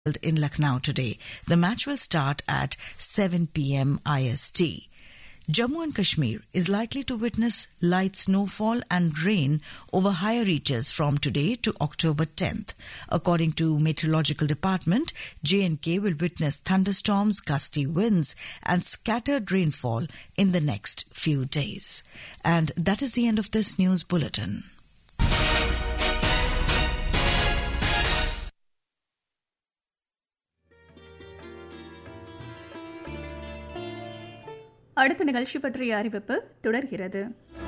in Lucknow today. The match will start at 7 p.m. IST. Jammu and Kashmir is likely to witness light snowfall and rain over higher reaches from today to October 10th. According to Meteorological Department, J&K will witness thunderstorms, gusty winds and scattered rainfall in the next few days. And that is the end of this news bulletin. அடுத்த நிகழ்ச்சி பற்றிய அறிவிப்பு தொடர்கிறது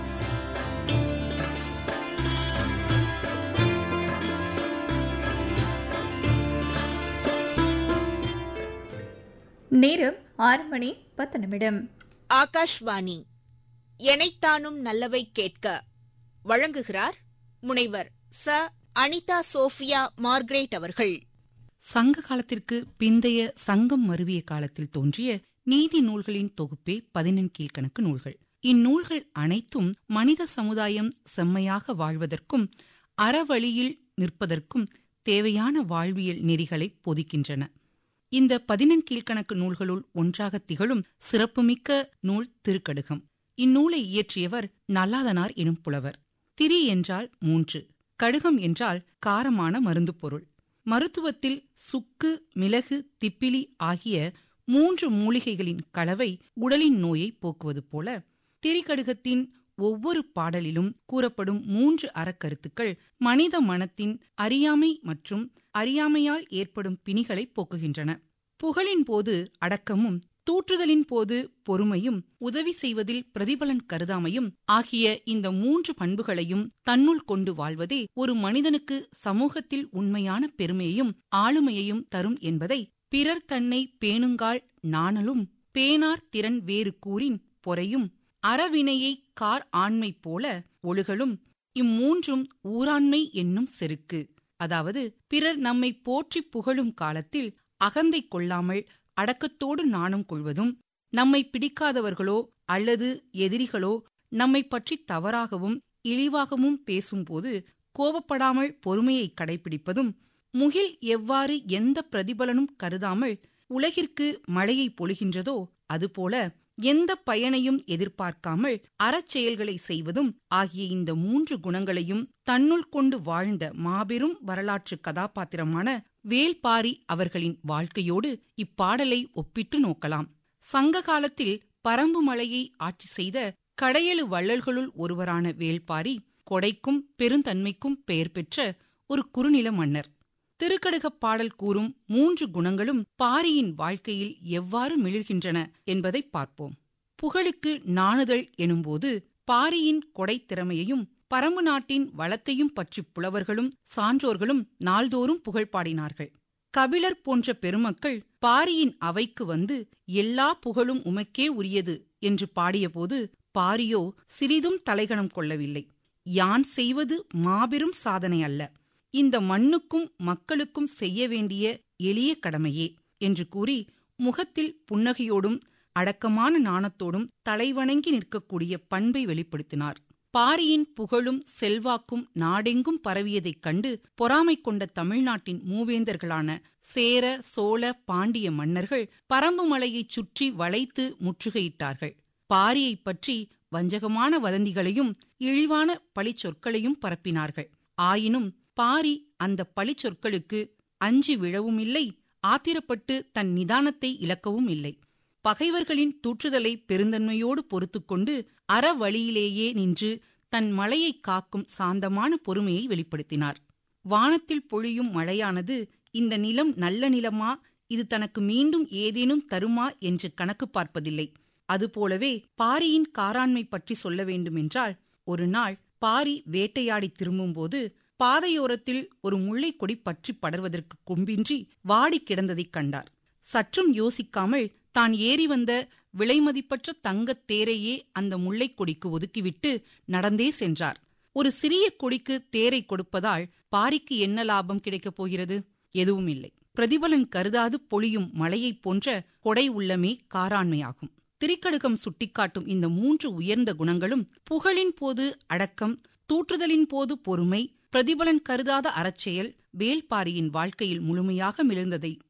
நேரம் ஆறு மணி பத்து நிமிடம் ஆகாஷ்வாணி எனைத்தானும் நல்லவை கேட்க வழங்குகிறார் முனைவர் ச அனிதா சோஃபியா மார்க்ரேட் அவர்கள் சங்க காலத்திற்கு பிந்தைய சங்கம் மருவிய காலத்தில் தோன்றிய நீதி நூல்களின் தொகுப்பே பதினெண் கீழ்கணக்கு நூல்கள் இந்நூல்கள் அனைத்தும் மனித சமுதாயம் செம்மையாக வாழ்வதற்கும் அறவழியில் நிற்பதற்கும் தேவையான வாழ்வியல் நெறிகளை பொதிக்கின்றன இந்த பதினெண் கீழ்கணக்கு நூல்களுள் ஒன்றாக திகழும் சிறப்புமிக்க நூல் திருக்கடுகம் இந்நூலை இயற்றியவர் நல்லாதனார் எனும் புலவர் திரி என்றால் மூன்று கடுகம் என்றால் காரமான மருந்து பொருள் மருத்துவத்தில் சுக்கு மிளகு திப்பிலி ஆகிய மூன்று மூலிகைகளின் கலவை உடலின் நோயை போக்குவது போல திரிகடுகத்தின் ஒவ்வொரு பாடலிலும் கூறப்படும் மூன்று அறக்கருத்துக்கள் மனித மனத்தின் அறியாமை மற்றும் அறியாமையால் ஏற்படும் பிணிகளை போக்குகின்றன புகழின் போது அடக்கமும் தூற்றுதலின் போது பொறுமையும் உதவி செய்வதில் பிரதிபலன் கருதாமையும் ஆகிய இந்த மூன்று பண்புகளையும் தன்னுள் கொண்டு வாழ்வதே ஒரு மனிதனுக்கு சமூகத்தில் உண்மையான பெருமையையும் ஆளுமையையும் தரும் என்பதை பிறர் தன்னை பேணுங்கால் நாணலும் பேனார் திறன் வேறு கூறின் பொறையும் அறவினையை கார் ஆண்மை போல ஒழுகலும் இம்மூன்றும் ஊராண்மை என்னும் செருக்கு அதாவது பிறர் நம்மை போற்றி புகழும் காலத்தில் அகந்தை கொள்ளாமல் அடக்கத்தோடு நாணம் கொள்வதும் நம்மை பிடிக்காதவர்களோ அல்லது எதிரிகளோ நம்மை பற்றி தவறாகவும் இழிவாகவும் பேசும்போது கோபப்படாமல் பொறுமையை கடைபிடிப்பதும் முகில் எவ்வாறு எந்த பிரதிபலனும் கருதாமல் உலகிற்கு மழையை பொழிகின்றதோ அதுபோல எந்த பயனையும் எதிர்பார்க்காமல் அறச்செயல்களை செய்வதும் ஆகிய இந்த மூன்று குணங்களையும் தன்னுள் கொண்டு வாழ்ந்த மாபெரும் வரலாற்று கதாபாத்திரமான வேல்பாரி அவர்களின் வாழ்க்கையோடு இப்பாடலை ஒப்பிட்டு நோக்கலாம் சங்க காலத்தில் பரம்பு மலையை ஆட்சி செய்த கடையெழு வள்ளல்களுள் ஒருவரான வேல்பாரி கொடைக்கும் பெருந்தன்மைக்கும் பெயர் பெற்ற ஒரு குறுநில மன்னர் திருக்கடுகப் பாடல் கூறும் மூன்று குணங்களும் பாரியின் வாழ்க்கையில் எவ்வாறு மிளிர்கின்றன என்பதை பார்ப்போம் புகழுக்கு நாணுதல் எனும்போது பாரியின் கொடை திறமையையும் பரம்பு நாட்டின் வளத்தையும் பற்றி புலவர்களும் சான்றோர்களும் நாள்தோறும் புகழ் பாடினார்கள் கபிலர் போன்ற பெருமக்கள் பாரியின் அவைக்கு வந்து எல்லா புகழும் உமக்கே உரியது என்று பாடியபோது பாரியோ சிறிதும் தலைகணம் கொள்ளவில்லை யான் செய்வது மாபெரும் சாதனை அல்ல இந்த மண்ணுக்கும் மக்களுக்கும் செய்ய வேண்டிய எளிய கடமையே என்று கூறி முகத்தில் புன்னகையோடும் அடக்கமான நாணத்தோடும் தலைவணங்கி நிற்கக்கூடிய பண்பை வெளிப்படுத்தினார் பாரியின் புகழும் செல்வாக்கும் நாடெங்கும் பரவியதைக் கண்டு பொறாமை கொண்ட தமிழ்நாட்டின் மூவேந்தர்களான சேர சோழ பாண்டிய மன்னர்கள் பரம்பு மலையைச் சுற்றி வளைத்து முற்றுகையிட்டார்கள் பாரியைப் பற்றி வஞ்சகமான வதந்திகளையும் இழிவான பழிச்சொற்களையும் பரப்பினார்கள் ஆயினும் பாரி அந்த பழிச்சொற்களுக்கு அஞ்சி விழவும் இல்லை ஆத்திரப்பட்டு தன் நிதானத்தை இழக்கவும் இல்லை பகைவர்களின் தூற்றுதலை பெருந்தன்மையோடு பொறுத்துக்கொண்டு அறவழியிலேயே நின்று தன் மலையைக் காக்கும் சாந்தமான பொறுமையை வெளிப்படுத்தினார் வானத்தில் பொழியும் மழையானது இந்த நிலம் நல்ல நிலமா இது தனக்கு மீண்டும் ஏதேனும் தருமா என்று கணக்கு பார்ப்பதில்லை அதுபோலவே பாரியின் காராண்மை பற்றி சொல்ல வேண்டுமென்றால் ஒரு நாள் பாரி வேட்டையாடி திரும்பும்போது பாதையோரத்தில் ஒரு முல்லைக்கொடி பற்றி படர்வதற்கு கொம்பின்றி வாடி கிடந்ததைக் கண்டார் சற்றும் யோசிக்காமல் தான் ஏறி வந்த விலைமதிப்பற்ற தங்கத் தேரையே அந்த முல்லைக்கொடிக்கு ஒதுக்கிவிட்டு நடந்தே சென்றார் ஒரு சிறிய கொடிக்கு தேரை கொடுப்பதால் பாரிக்கு என்ன லாபம் கிடைக்கப் போகிறது எதுவும் இல்லை பிரதிபலன் கருதாது பொழியும் மழையைப் போன்ற கொடை உள்ளமே காராண்மையாகும் திரிக்கடுகம் சுட்டிக்காட்டும் இந்த மூன்று உயர்ந்த குணங்களும் புகழின் போது அடக்கம் தூற்றுதலின் போது பொறுமை பிரதிபலன் கருதாத அறச்செயல் வேல்பாரியின் வாழ்க்கையில் முழுமையாக மிளர்ந்ததை